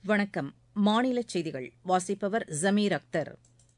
வணக்கம் மாநில செய்திகள் வாசிப்பவர் ஜமீர் அக்தர்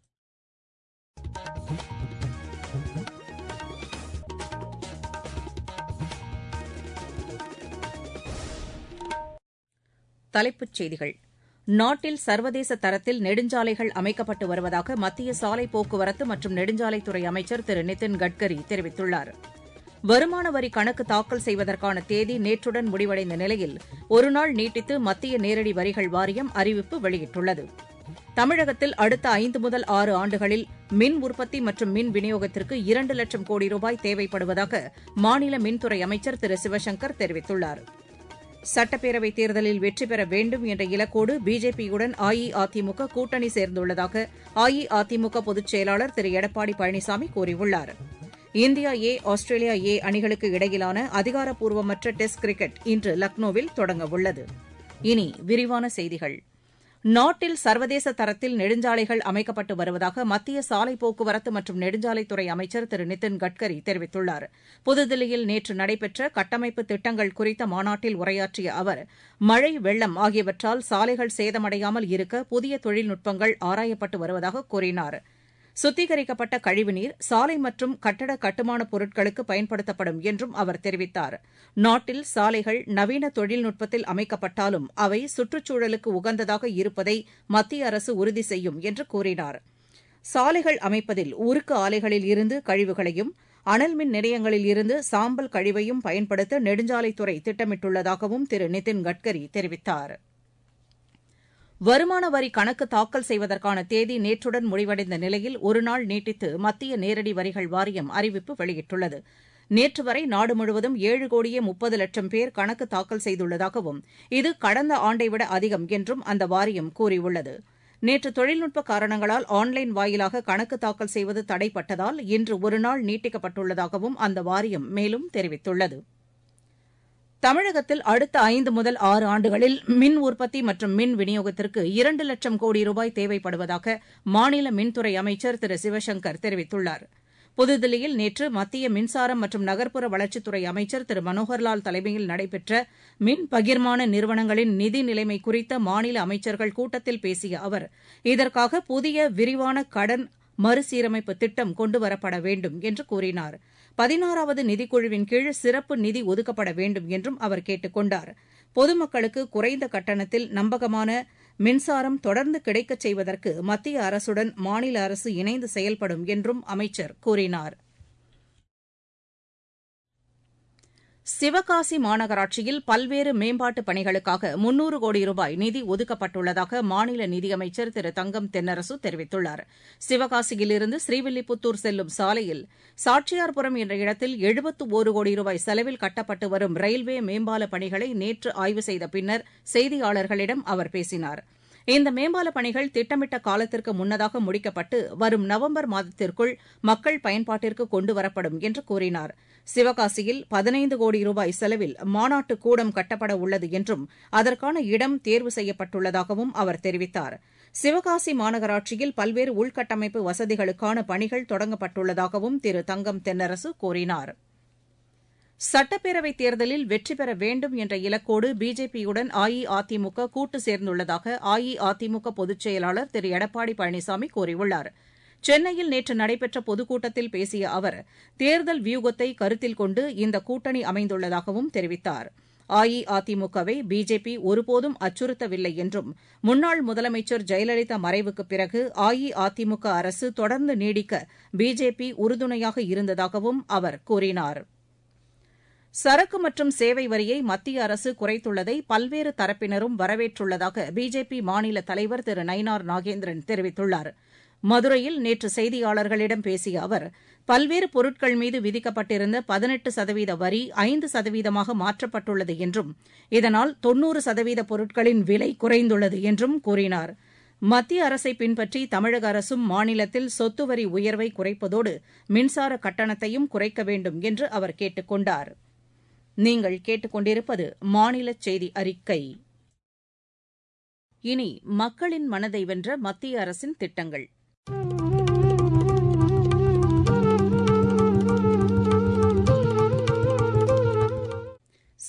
தலைப்புச் செய்திகள் நாட்டில் சர்வதேச தரத்தில் நெடுஞ்சாலைகள் அமைக்கப்பட்டு வருவதாக மத்திய சாலை போக்குவரத்து மற்றும் நெடுஞ்சாலைத்துறை அமைச்சர் திரு நிதின் கட்கரி தெரிவித்துள்ளார் வருமான வரி கணக்கு தாக்கல் செய்வதற்கான தேதி நேற்றுடன் முடிவடைந்த நிலையில் ஒருநாள் நீட்டித்து மத்திய நேரடி வரிகள் வாரியம் அறிவிப்பு வெளியிட்டுள்ளது தமிழகத்தில் அடுத்த ஐந்து முதல் ஆறு ஆண்டுகளில் மின் உற்பத்தி மற்றும் மின் விநியோகத்திற்கு இரண்டு லட்சம் கோடி ரூபாய் தேவைப்படுவதாக மாநில மின்துறை அமைச்சர் திரு சிவசங்கர் தெரிவித்துள்ளார் சட்டப்பேரவைத் தேர்தலில் வெற்றி பெற வேண்டும் என்ற இலக்கோடு பிஜேபியுடன் அஇஅதிமுக கூட்டணி சேர்ந்துள்ளதாக அஇஅதிமுக பொதுச் செயலாளர் திரு எடப்பாடி பழனிசாமி கூறியுள்ளார் இந்தியா ஏ ஆஸ்திரேலியா ஏ அணிகளுக்கு இடையிலான அதிகாரப்பூர்வமற்ற டெஸ்ட் கிரிக்கெட் இன்று லக்னோவில் தொடங்கவுள்ளது இனி விரிவான செய்திகள் நாட்டில் சர்வதேச தரத்தில் நெடுஞ்சாலைகள் அமைக்கப்பட்டு வருவதாக மத்திய சாலை போக்குவரத்து மற்றும் நெடுஞ்சாலைத்துறை அமைச்சர் திரு நிதின் கட்கரி தெரிவித்துள்ளார் புதுதில்லியில் நேற்று நடைபெற்ற கட்டமைப்பு திட்டங்கள் குறித்த மாநாட்டில் உரையாற்றிய அவர் மழை வெள்ளம் ஆகியவற்றால் சாலைகள் சேதமடையாமல் இருக்க புதிய தொழில்நுட்பங்கள் ஆராயப்பட்டு வருவதாக கூறினாா் சுத்திகரிக்கப்பட்ட கழிவுநீர் சாலை மற்றும் கட்டட கட்டுமானப் பொருட்களுக்கு பயன்படுத்தப்படும் என்றும் அவர் தெரிவித்தார் நாட்டில் சாலைகள் நவீன தொழில்நுட்பத்தில் அமைக்கப்பட்டாலும் அவை சுற்றுச்சூழலுக்கு உகந்ததாக இருப்பதை மத்திய அரசு உறுதி செய்யும் என்று கூறினார் சாலைகள் அமைப்பதில் உருக்கு ஆலைகளில் இருந்து கழிவுகளையும் அனல் மின் நிலையங்களில் இருந்து சாம்பல் கழிவையும் பயன்படுத்த நெடுஞ்சாலைத்துறை திட்டமிட்டுள்ளதாகவும் திரு நிதின் கட்கரி தெரிவித்தாா் வருமான வரி கணக்கு தாக்கல் செய்வதற்கான தேதி நேற்றுடன் முடிவடைந்த நிலையில் ஒருநாள் நீட்டித்து மத்திய நேரடி வரிகள் வாரியம் அறிவிப்பு வெளியிட்டுள்ளது நேற்று வரை நாடு முழுவதும் ஏழு கோடியே முப்பது லட்சம் பேர் கணக்கு தாக்கல் செய்துள்ளதாகவும் இது கடந்த ஆண்டைவிட அதிகம் என்றும் அந்த வாரியம் கூறியுள்ளது நேற்று தொழில்நுட்ப காரணங்களால் ஆன்லைன் வாயிலாக கணக்கு தாக்கல் செய்வது தடைப்பட்டதால் இன்று ஒருநாள் நீட்டிக்கப்பட்டுள்ளதாகவும் அந்த வாரியம் மேலும் தெரிவித்துள்ளது தமிழகத்தில் அடுத்த ஐந்து முதல் ஆறு ஆண்டுகளில் மின் உற்பத்தி மற்றும் மின் விநியோகத்திற்கு இரண்டு லட்சம் கோடி ரூபாய் தேவைப்படுவதாக மாநில மின்துறை அமைச்சர் திரு சிவசங்கர் தெரிவித்துள்ளார் புதுதில்லியில் நேற்று மத்திய மின்சாரம் மற்றும் நகர்ப்புற வளர்ச்சித்துறை அமைச்சர் திரு மனோகர்லால் தலைமையில் நடைபெற்ற மின் பகிர்மான நிறுவனங்களின் நிதி நிலைமை குறித்த மாநில அமைச்சர்கள் கூட்டத்தில் பேசிய அவர் இதற்காக புதிய விரிவான கடன் மறுசீரமைப்பு திட்டம் கொண்டுவரப்பட வேண்டும் என்று கூறினார் பதினாறாவது நிதிக்குழுவின் கீழ் சிறப்பு நிதி ஒதுக்கப்பட வேண்டும் என்றும் அவர் கேட்டுக் கொண்டார் பொதுமக்களுக்கு குறைந்த கட்டணத்தில் நம்பகமான மின்சாரம் தொடர்ந்து கிடைக்கச் செய்வதற்கு மத்திய அரசுடன் மாநில அரசு இணைந்து செயல்படும் என்றும் அமைச்சர் கூறினார் சிவகாசி மாநகராட்சியில் பல்வேறு மேம்பாட்டுப் பணிகளுக்காக முன்னூறு கோடி ரூபாய் நிதி ஒதுக்கப்பட்டுள்ளதாக மாநில நிதியமைச்சர் திரு தங்கம் தென்னரசு தெரிவித்துள்ளார் சிவகாசியிலிருந்து ஸ்ரீவில்லிபுத்தூர் செல்லும் சாலையில் சாட்சியார்புரம் என்ற இடத்தில் எழுபத்து ஒரு கோடி ரூபாய் செலவில் கட்டப்பட்டு வரும் ரயில்வே மேம்பால பணிகளை நேற்று ஆய்வு செய்த பின்னர் செய்தியாளர்களிடம் அவர் பேசினார் இந்த மேம்பாலப் பணிகள் திட்டமிட்ட காலத்திற்கு முன்னதாக முடிக்கப்பட்டு வரும் நவம்பர் மாதத்திற்குள் மக்கள் பயன்பாட்டிற்கு கொண்டுவரப்படும் என்று கூறினார் சிவகாசியில் பதினைந்து கோடி ரூபாய் செலவில் மாநாட்டு கூடம் கட்டப்பட உள்ளது என்றும் அதற்கான இடம் தேர்வு செய்யப்பட்டுள்ளதாகவும் அவர் தெரிவித்தார் சிவகாசி மாநகராட்சியில் பல்வேறு உள்கட்டமைப்பு வசதிகளுக்கான பணிகள் தொடங்கப்பட்டுள்ளதாகவும் திரு தங்கம் தென்னரசு கூறினாா் சட்டப்பேரவைத் தேர்தலில் வெற்றி பெற வேண்டும் என்ற இலக்கோடு பிஜேபியுடன் அஇஅதிமுக கூட்டு சேர்ந்துள்ளதாக அஇஅதிமுக பொதுச் செயலாளர் திரு எடப்பாடி பழனிசாமி கூறியுள்ளார் சென்னையில் நேற்று நடைபெற்ற பொதுக்கூட்டத்தில் பேசிய அவர் தேர்தல் வியூகத்தை கருத்தில் கொண்டு இந்த கூட்டணி அமைந்துள்ளதாகவும் தெரிவித்தார் அஇஅதிமுகவை பிஜேபி ஒருபோதும் அச்சுறுத்தவில்லை என்றும் முன்னாள் முதலமைச்சர் ஜெயலலிதா மறைவுக்குப் பிறகு அஇஅதிமுக அரசு தொடர்ந்து நீடிக்க பிஜேபி உறுதுணையாக இருந்ததாகவும் அவர் கூறினார் சரக்கு மற்றும் சேவை வரியை மத்திய அரசு குறைத்துள்ளதை பல்வேறு தரப்பினரும் வரவேற்றுள்ளதாக பிஜேபி மாநில தலைவர் திரு நயினார் நாகேந்திரன் தெரிவித்துள்ளார் மதுரையில் நேற்று செய்தியாளர்களிடம் பேசிய அவர் பல்வேறு பொருட்கள் மீது விதிக்கப்பட்டிருந்த பதினெட்டு சதவீத வரி ஐந்து சதவீதமாக மாற்றப்பட்டுள்ளது என்றும் இதனால் தொன்னூறு சதவீத பொருட்களின் விலை குறைந்துள்ளது என்றும் கூறினார் மத்திய அரசை பின்பற்றி தமிழக அரசும் மாநிலத்தில் சொத்து வரி உயர்வை குறைப்பதோடு மின்சார கட்டணத்தையும் குறைக்க வேண்டும் என்று அவர் கேட்டுக் கொண்டார் நீங்கள் கேட்டுக்கொண்டிருப்பது மாநில செய்தி அறிக்கை இனி மக்களின் மனதை வென்ற மத்திய அரசின் திட்டங்கள்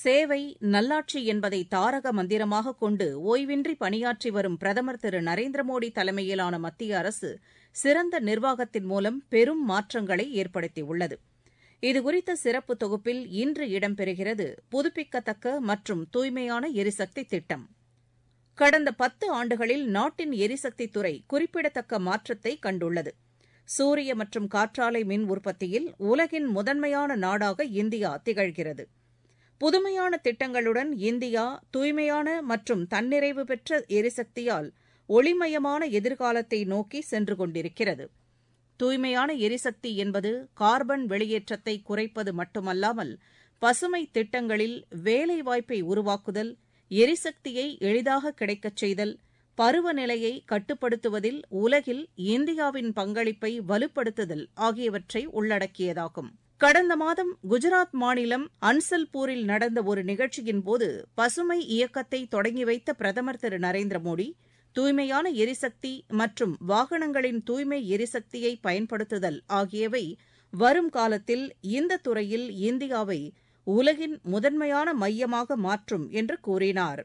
சேவை நல்லாட்சி என்பதை தாரக மந்திரமாக கொண்டு ஓய்வின்றி பணியாற்றி வரும் பிரதமர் திரு நரேந்திர மோடி தலைமையிலான மத்திய அரசு சிறந்த நிர்வாகத்தின் மூலம் பெரும் மாற்றங்களை ஏற்படுத்தியுள்ளது இதுகுறித்த சிறப்பு தொகுப்பில் இன்று இடம்பெறுகிறது புதுப்பிக்கத்தக்க மற்றும் தூய்மையான எரிசக்தி திட்டம் கடந்த பத்து ஆண்டுகளில் நாட்டின் எரிசக்தித் துறை குறிப்பிடத்தக்க மாற்றத்தை கண்டுள்ளது சூரிய மற்றும் காற்றாலை மின் உற்பத்தியில் உலகின் முதன்மையான நாடாக இந்தியா திகழ்கிறது புதுமையான திட்டங்களுடன் இந்தியா தூய்மையான மற்றும் தன்னிறைவு பெற்ற எரிசக்தியால் ஒளிமயமான எதிர்காலத்தை நோக்கி சென்று கொண்டிருக்கிறது தூய்மையான எரிசக்தி என்பது கார்பன் வெளியேற்றத்தை குறைப்பது மட்டுமல்லாமல் பசுமை திட்டங்களில் வேலைவாய்ப்பை உருவாக்குதல் எரிசக்தியை எளிதாக கிடைக்கச் செய்தல் பருவநிலையை கட்டுப்படுத்துவதில் உலகில் இந்தியாவின் பங்களிப்பை வலுப்படுத்துதல் ஆகியவற்றை உள்ளடக்கியதாகும் கடந்த மாதம் குஜராத் மாநிலம் அன்சல்பூரில் நடந்த ஒரு நிகழ்ச்சியின்போது பசுமை இயக்கத்தை தொடங்கி வைத்த பிரதமர் திரு நரேந்திர மோடி தூய்மையான எரிசக்தி மற்றும் வாகனங்களின் தூய்மை எரிசக்தியை பயன்படுத்துதல் ஆகியவை வரும் காலத்தில் இந்த துறையில் இந்தியாவை உலகின் முதன்மையான மையமாக மாற்றும் என்று கூறினார்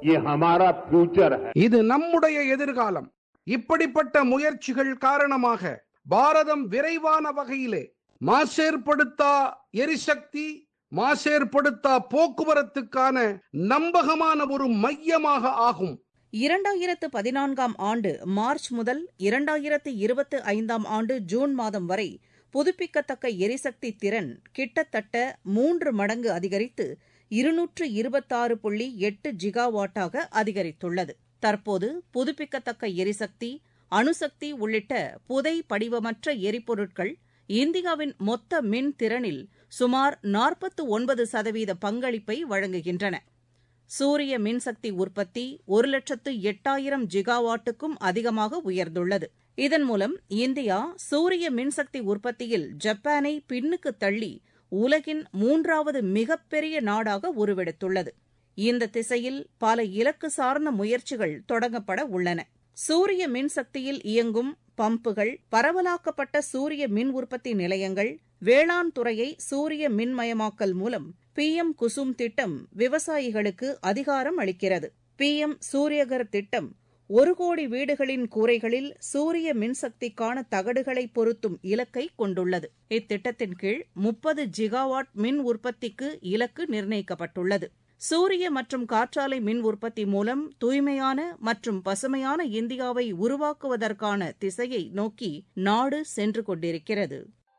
இது நம்முடைய எதிர்காலம் இப்படிப்பட்ட முயற்சிகள் காரணமாக பாரதம் விரைவான வகையிலே மாசேற்படுத்தா எரிசக்தி மாசேற்படுத்தா போக்குவரத்துக்கான நம்பகமான ஒரு மையமாக ஆகும் இரண்டாயிரத்து பதினான்காம் ஆண்டு மார்ச் முதல் இரண்டாயிரத்து இருபத்து ஐந்தாம் ஆண்டு ஜூன் மாதம் வரை புதுப்பிக்கத்தக்க எரிசக்தி திறன் கிட்டத்தட்ட மூன்று மடங்கு அதிகரித்து இருநூற்று இருபத்தாறு புள்ளி எட்டு ஜிகாவாட்டாக அதிகரித்துள்ளது தற்போது புதுப்பிக்கத்தக்க எரிசக்தி அணுசக்தி உள்ளிட்ட புதை படிவமற்ற எரிபொருட்கள் இந்தியாவின் மொத்த மின் திறனில் சுமார் நாற்பத்து ஒன்பது சதவீத பங்களிப்பை வழங்குகின்றன சூரிய மின்சக்தி உற்பத்தி ஒரு லட்சத்து எட்டாயிரம் ஜிகாவாட்டுக்கும் அதிகமாக உயர்ந்துள்ளது இதன் மூலம் இந்தியா சூரிய மின்சக்தி உற்பத்தியில் ஜப்பானை பின்னுக்கு தள்ளி உலகின் மூன்றாவது மிகப்பெரிய நாடாக உருவெடுத்துள்ளது இந்த திசையில் பல இலக்கு சார்ந்த முயற்சிகள் தொடங்கப்பட உள்ளன சூரிய மின்சக்தியில் இயங்கும் பம்புகள் பரவலாக்கப்பட்ட சூரிய மின் உற்பத்தி நிலையங்கள் வேளாண் துறையை சூரிய மின்மயமாக்கல் மூலம் பி எம் குசும் திட்டம் விவசாயிகளுக்கு அதிகாரம் அளிக்கிறது பி எம் சூரியகர் திட்டம் ஒரு கோடி வீடுகளின் கூரைகளில் சூரிய மின்சக்திக்கான தகடுகளை பொருத்தும் இலக்கை கொண்டுள்ளது இத்திட்டத்தின் கீழ் முப்பது ஜிகாவாட் மின் உற்பத்திக்கு இலக்கு நிர்ணயிக்கப்பட்டுள்ளது சூரிய மற்றும் காற்றாலை மின் உற்பத்தி மூலம் தூய்மையான மற்றும் பசுமையான இந்தியாவை உருவாக்குவதற்கான திசையை நோக்கி நாடு சென்று கொண்டிருக்கிறது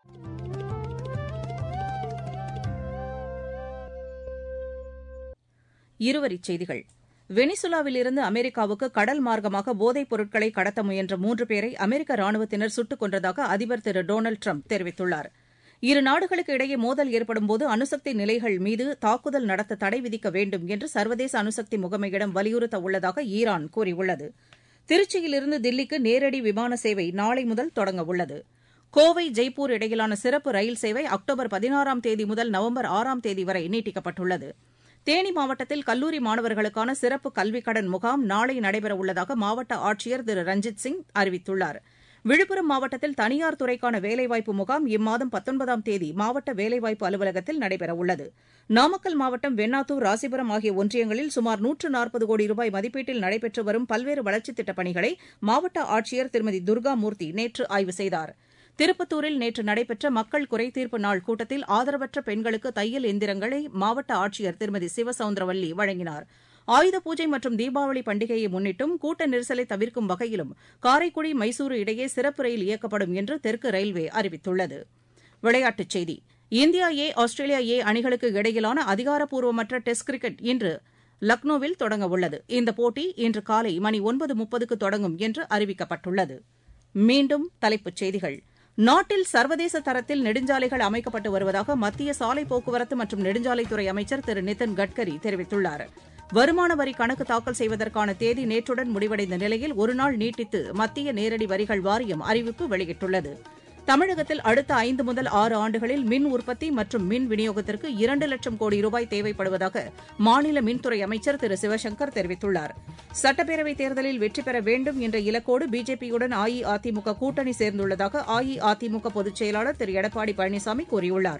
இருவரிச் செய்திகள் வெனிசுலாவிலிருந்து அமெரிக்காவுக்கு கடல் மார்க்கமாக போதைப் பொருட்களை கடத்த முயன்ற மூன்று பேரை அமெரிக்க ராணுவத்தினர் சுட்டுக் கொன்றதாக அதிபர் திரு டொனால்டு ட்ரம்ப் தெரிவித்துள்ளார் இரு நாடுகளுக்கு இடையே மோதல் ஏற்படும்போது அணுசக்தி நிலைகள் மீது தாக்குதல் நடத்த தடை விதிக்க வேண்டும் என்று சர்வதேச அணுசக்தி முகமையிடம் வலியுறுத்த உள்ளதாக ஈரான் கூறியுள்ளது திருச்சியிலிருந்து தில்லிக்கு நேரடி விமான சேவை நாளை முதல் தொடங்க உள்ளது கோவை ஜெய்ப்பூர் இடையிலான சிறப்பு ரயில் சேவை அக்டோபர் பதினாறாம் தேதி முதல் நவம்பர் ஆறாம் தேதி வரை நீட்டிக்கப்பட்டுள்ளது தேனி மாவட்டத்தில் கல்லூரி மாணவர்களுக்கான சிறப்பு கல்விக் கடன் முகாம் நாளை நடைபெறவுள்ளதாக மாவட்ட ஆட்சியர் திரு ரஞ்சித் சிங் அறிவித்துள்ளார் விழுப்புரம் மாவட்டத்தில் தனியார் துறைக்கான வேலைவாய்ப்பு முகாம் இம்மாதம் பத்தொன்பதாம் தேதி மாவட்ட வேலைவாய்ப்பு அலுவலகத்தில் நடைபெறவுள்ளது நாமக்கல் மாவட்டம் வெண்ணாத்தூர் ராசிபுரம் ஆகிய ஒன்றியங்களில் சுமார் நூற்று நாற்பது கோடி ரூபாய் மதிப்பீட்டில் நடைபெற்று வரும் பல்வேறு வளர்ச்சித் திட்டப் பணிகளை மாவட்ட ஆட்சியர் திருமதி துர்காமூர்த்தி நேற்று ஆய்வு செய்தார் திருப்பத்தூரில் நேற்று நடைபெற்ற மக்கள் குறைதீர்ப்பு நாள் கூட்டத்தில் ஆதரவற்ற பெண்களுக்கு தையல் எந்திரங்களை மாவட்ட ஆட்சியர் திருமதி சிவசவுந்தரவல்லி வழங்கினார் ஆயுத பூஜை மற்றும் தீபாவளி பண்டிகையை முன்னிட்டும் கூட்ட நெரிசலை தவிர்க்கும் வகையிலும் காரைக்குடி மைசூரு இடையே சிறப்பு ரயில் இயக்கப்படும் என்று தெற்கு ரயில்வே அறிவித்துள்ளது விளையாட்டுச் செய்தி இந்தியா ஏ ஆஸ்திரேலியா ஏ அணிகளுக்கு இடையிலான அதிகாரப்பூர்வமற்ற டெஸ்ட் கிரிக்கெட் இன்று லக்னோவில் தொடங்க உள்ளது இந்த போட்டி இன்று காலை மணி ஒன்பது முப்பதுக்கு தொடங்கும் என்று அறிவிக்கப்பட்டுள்ளது மீண்டும் தலைப்புச் செய்திகள் நாட்டில் சர்வதேச தரத்தில் நெடுஞ்சாலைகள் அமைக்கப்பட்டு வருவதாக மத்திய சாலை போக்குவரத்து மற்றும் நெடுஞ்சாலைத்துறை அமைச்சர் திரு நிதின் கட்கரி தெரிவித்துள்ளார் வருமான வரி கணக்கு தாக்கல் செய்வதற்கான தேதி நேற்றுடன் முடிவடைந்த நிலையில் ஒருநாள் நீட்டித்து மத்திய நேரடி வரிகள் வாரியம் அறிவிப்பு வெளியிட்டுள்ளது தமிழகத்தில் அடுத்த ஐந்து முதல் ஆறு ஆண்டுகளில் மின் உற்பத்தி மற்றும் மின் விநியோகத்திற்கு இரண்டு லட்சம் கோடி ரூபாய் தேவைப்படுவதாக மாநில மின்துறை அமைச்சர் திரு சிவசங்கர் தெரிவித்துள்ளார் சட்டப்பேரவைத் தேர்தலில் வெற்றி பெற வேண்டும் என்ற இலக்கோடு பிஜேபியுடன் அஇஅதிமுக கூட்டணி சேர்ந்துள்ளதாக அஇஅதிமுக பொதுச் செயலாளர் திரு எடப்பாடி பழனிசாமி கூறியுள்ளார்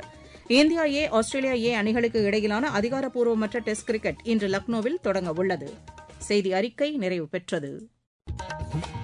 இந்தியா ஏ ஆஸ்திரேலியா ஏ அணிகளுக்கு இடையிலான அதிகாரப்பூர்வமற்ற டெஸ்ட் கிரிக்கெட் இன்று லக்னோவில் தொடங்க உள்ளது செய்தி அறிக்கை நிறைவு பெற்றது